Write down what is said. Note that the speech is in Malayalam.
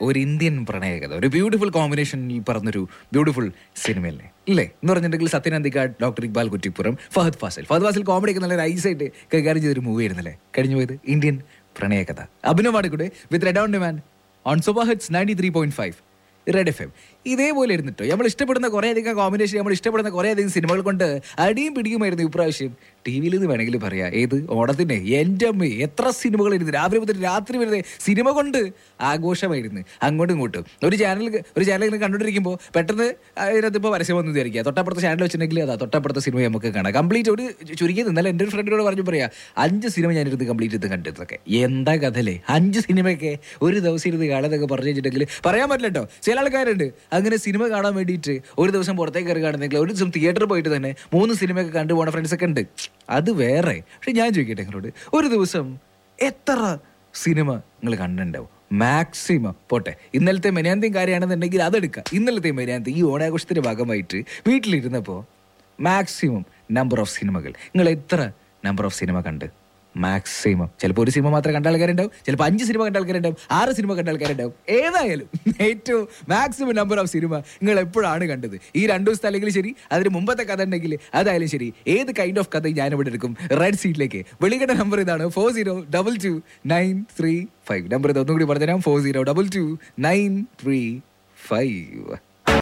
ഒരു ഇന്ത്യൻ പ്രണയകഥ ഒരു ബ്യൂട്ടിഫുൾ കോമ്പിനേഷനിൽ പറഞ്ഞൊരു ബ്യൂട്ടിഫുൾ സിനിമയല്ലേ ഇല്ലേ എന്ന് പറഞ്ഞിട്ടുണ്ടെങ്കിൽ സത്യൻ അന്തിക്കാട് ഡോക്ടർ ഇക്ബാൽ കുറ്റിപ്പുറം ഫഹദ് ഫാസിൽ ഫഹദ് ഫാസിൽ കോമഡി ഒക്കെ നല്ല ഐസായിട്ട് കൈകാര്യം ചെയ്തൊരു മൂവി ആയിരുന്നല്ലേ കഴിഞ്ഞു പോയത് ഇന്ത്യൻ പ്രണയകഥ അഭിനവ് മാടിക്കൂടെ with red on demand on സോബ hits ninety three point five red F M ഇതേപോലെ ഇരുന്നിട്ടോ നമ്മൾ ഇഷ്ടപ്പെടുന്ന കുറേ അധികം കോമ്പിനേഷൻ നമ്മൾ ഇഷ്ടപ്പെടുന്ന കുറേ അധികം സിനിമകൾ കൊണ്ട് അടിയും പിടിക്കുമായിരുന്നു ഇപ്രാവശ്യം ടി വിയിൽ നിന്ന് വേണമെങ്കിൽ പറയാം ഏത് ഓണത്തിന് എൻ്റെ അമ്മ എത്ര സിനിമകൾ ഇരുന്ന് രാവിലെ മുതൽ രാത്രി വരെ സിനിമ കൊണ്ട് ആഘോഷമായിരുന്നു അങ്ങോട്ടും ഇങ്ങോട്ടും ഒരു ചാനൽ ഒരു ചാനൽ ഇങ്ങനെ കണ്ടുകൊണ്ടിരിക്കുമ്പോൾ പെട്ടെന്ന് അതിനകത്ത് ഇപ്പോൾ പരസ്യം വന്നു വിചാരിക്കുക തൊട്ടപ്പുറത്തെ ചാനൽ വെച്ചിട്ടുണ്ടെങ്കിൽ അതാ തൊട്ടപ്പുറത്തെ സിനിമ നമുക്ക് കാണാം കംപ്ലീറ്റ് ഒരു ചുരുങ്ങിയത് ഇന്നലെ എൻ്റെ ഒരു ഫ്രണ്ടിനോട് പറഞ്ഞു പറയാം അഞ്ച് സിനിമ ഞാനിരുന്ന് കംപ്ലീറ്റ് ചെയ്ത് കണ്ടിട്ടൊക്കെ എന്താ കഥല്ലേ അഞ്ച് സിനിമയൊക്കെ ഒരു ദിവസം ഇരുന്ന് കാണാതൊക്കെ പറഞ്ഞു വെച്ചിട്ടുണ്ടെങ്കിൽ പറയാൻ പറ്റില്ല കേട്ടോ ചില ആൾക്കാരുണ്ട് അങ്ങനെ സിനിമ കാണാൻ വേണ്ടിയിട്ട് ഒരു ദിവസം പുറത്തേക്ക് കയറി കാണുന്നെങ്കിൽ ഒരു ദിവസം തിയേറ്ററിൽ പോയിട്ട് തന്നെ മൂന്ന് സിനിമയൊക്കെ കണ്ടു പോണ ഫ്രണ്ട്സ് ഒക്കെ ഉണ്ട് അത് വേറെ പക്ഷെ ഞാൻ ചോദിക്കട്ടെ നിങ്ങളോട് ഒരു ദിവസം എത്ര സിനിമ നിങ്ങൾ കണ്ടിട്ടുണ്ടാവും മാക്സിമം പോട്ടെ ഇന്നലത്തെ മെനാന്തിയും കാര്യമാണെന്നുണ്ടെങ്കിൽ അതെടുക്കുക ഇന്നലത്തെ മെനാന്തി ഈ ഓണാഘോഷത്തിന്റെ ഭാഗമായിട്ട് വീട്ടിലിരുന്നപ്പോൾ മാക്സിമം നമ്പർ ഓഫ് സിനിമകൾ നിങ്ങൾ എത്ര നമ്പർ ഓഫ് സിനിമ കണ്ട് മാക്സിമം ചിലപ്പോൾ ഒരു സിനിമ മാത്രം കണ്ട ആൾക്കാരുണ്ടാവും ചിലപ്പോൾ അഞ്ച് സിനിമ കണ്ട ആൾക്കാരുണ്ടാവും ആറ് സിനിമ കണ്ട ആൾക്കാരുണ്ടാവും ഏതായാലും ഏറ്റവും മാക്സിമം നമ്പർ ഓഫ് സിനിമ നിങ്ങൾ എപ്പോഴാണ് കണ്ടത് ഈ രണ്ടു ദിവസത്തെ അല്ലെങ്കിൽ ശരി അതിന് മുമ്പത്തെ കഥ ഉണ്ടെങ്കിൽ അതായാലും ശരി ഏത് കൈൻഡ് ഓഫ് കഥ ഞാൻ ഇവിടെ എടുക്കും റെഡ് സീറ്റിലേക്ക് വിളിക്കേണ്ട നമ്പർ ഇതാണ് four zero double two nine three five number ഇത് ഒന്നും കൂടി പറഞ്ഞുതരാം four zero double two nine three five